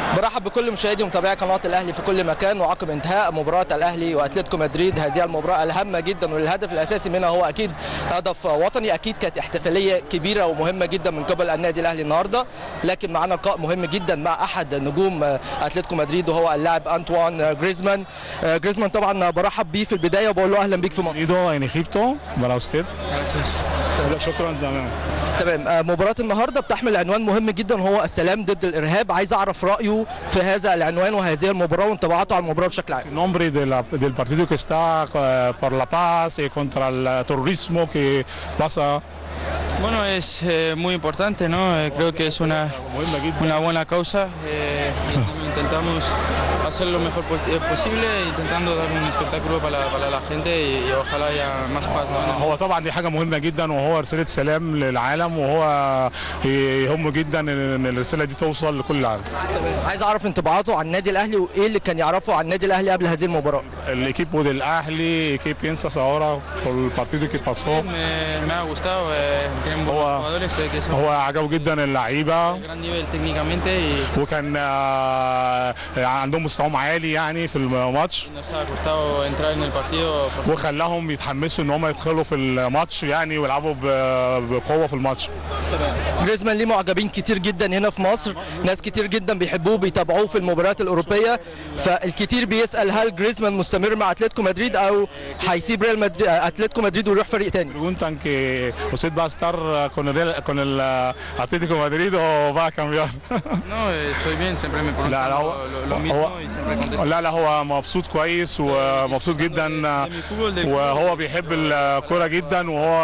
برحب بكل مشاهدي ومتابعي قناه الاهلي في كل مكان وعقب انتهاء مباراه الاهلي واتلتيكو مدريد هذه المباراه الهامه جدا والهدف الاساسي منها هو اكيد هدف وطني اكيد كانت احتفاليه كبيره ومهمه جدا من قبل النادي الاهلي النهارده لكن معنا لقاء مهم جدا مع احد نجوم اتلتيكو مدريد وهو اللاعب انطوان جريزمان جريزمان طبعا برحب بيه في البدايه وبقول له اهلا بيك في مصر Bienvenido en Egipto para usted. Gracias. شكرا تمام تمام آه، مباراة النهارده بتحمل عنوان مهم جدا وهو السلام ضد الارهاب عايز اعرف رايه في هذا العنوان وهذه المباراة وانطباعاته على المباراة بشكل عام En nombre de la- del partido que está eh, por la paz y contra el terrorismo que pasa, Bueno, es eh, muy importante, ¿no? Eh, creo que es una, مهمة جدا una buena causa. eh, y intentamos hacer lo mejor po- eh, posible, intentando dar un espectáculo para, para la gente y, y ojalá haya más paz. ¿no? هو طبعا دي حاجة مهمة جدا وهو رسالة سلام للعالم وهو يهم جدا ان الرسالة دي توصل لكل العالم. تمام عايز اعرف انطباعاته عن النادي الاهلي وايه اللي كان يعرفه عن النادي الاهلي قبل هذه المباراة El equipo del Ahly, ¿qué piensas ahora por el partido que pasó? Me, me ha gustado, eh, tienen buenos هو- jugadores sé que son هو عجبه جدا اللعيبة de gran nivel técnicamente y وكان آه، عندهم مستواهم عالي يعني في الماتش nos ha costado entrar en el partido. porque وخلاهم يتحمسوا ان هم يدخلوا في الماتش يعني ويلعبوا ب- بقوه في الماتش جريزمان ليه معجبين كتير جدا هنا في مصر ناس كتير جدا بيحبوه بيتابعوه في المباريات الاوروبيه فالكتير بيسال هل جريزمان مستمر مع اتلتيكو مدريد او هيسيب ريال مدريد اتلتيكو مدريد ويروح فريق تاني preguntan que usted va a estar con el, Real- con el uh, Atlético de Madrid o va a cambiar No, eh, estoy bien, siempre me preguntan لا لا lo, هو lo- lo mismo هو- y siempre contesto. لا لا هو مبسوط كويس ومبسوط جدا De mi fútbol, del وهو بيحب الكوره جدا وهو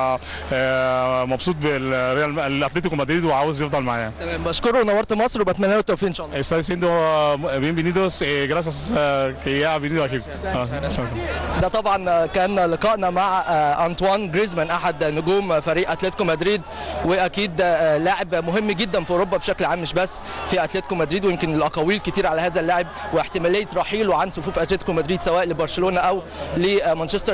آه، مبسوط بالريال الاتليتيكو مدريد وعاوز يفضل معاه تمام بشكره ونورت مصر وبتمنى له التوفيق ان شاء الله Está diciendo uh, bienvenidos eh, gracias uh, que ya ha venido aquí. Ah, ده طبعا كان لقائنا مع آه، انطوان جريزمان احد نجوم فريق اتلتيكو مدريد واكيد آه، لاعب مهم جدا في اوروبا بشكل عام مش بس في اتلتيكو مدريد ويمكن الاقاويل كتير على هذا اللاعب واحتماليه رحيله عن صفوف اتلتيكو مدريد سواء لبرشلونه او لمانشستر